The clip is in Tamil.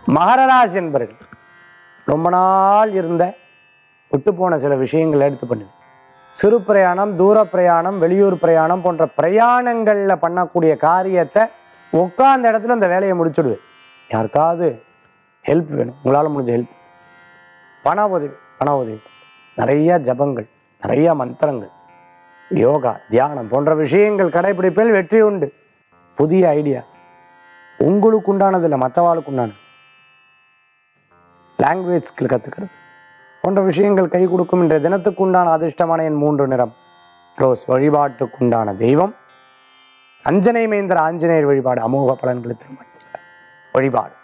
மகரராசி என்பர்கள் ரொம்ப நாள் இருந்த விட்டு போன சில விஷயங்களை எடுத்து பண்ணுது சிறு பிரயாணம் தூர பிரயாணம் வெளியூர் பிரயாணம் போன்ற பிரயாணங்களில் பண்ணக்கூடிய காரியத்தை உட்கார்ந்த இடத்துல அந்த வேலையை முடிச்சுடுவேன் யாருக்காவது ஹெல்ப் வேணும் உங்களால் முடிஞ்ச ஹெல்ப் பண உதவி பண உதவி நிறைய ஜபங்கள் நிறைய மந்திரங்கள் யோகா தியானம் போன்ற விஷயங்கள் கடைபிடிப்பில் வெற்றி உண்டு புதிய ஐடியாஸ் உங்களுக்கு உண்டானது இல்லை மற்றவாளுக்கு உண்டானது லாங்குவேஜ் ஸ்கில் கற்றுக்கிறது போன்ற விஷயங்கள் கை கொடுக்கும் இன்றைய தினத்துக்கு உண்டான அதிர்ஷ்டமான என் மூன்று நிறம் ரோஸ் வழிபாட்டுக்குண்டான தெய்வம் அஞ்சனை மேந்திர ஆஞ்சநேயர் வழிபாடு அமோக பலன்களை திரும்ப வழிபாடு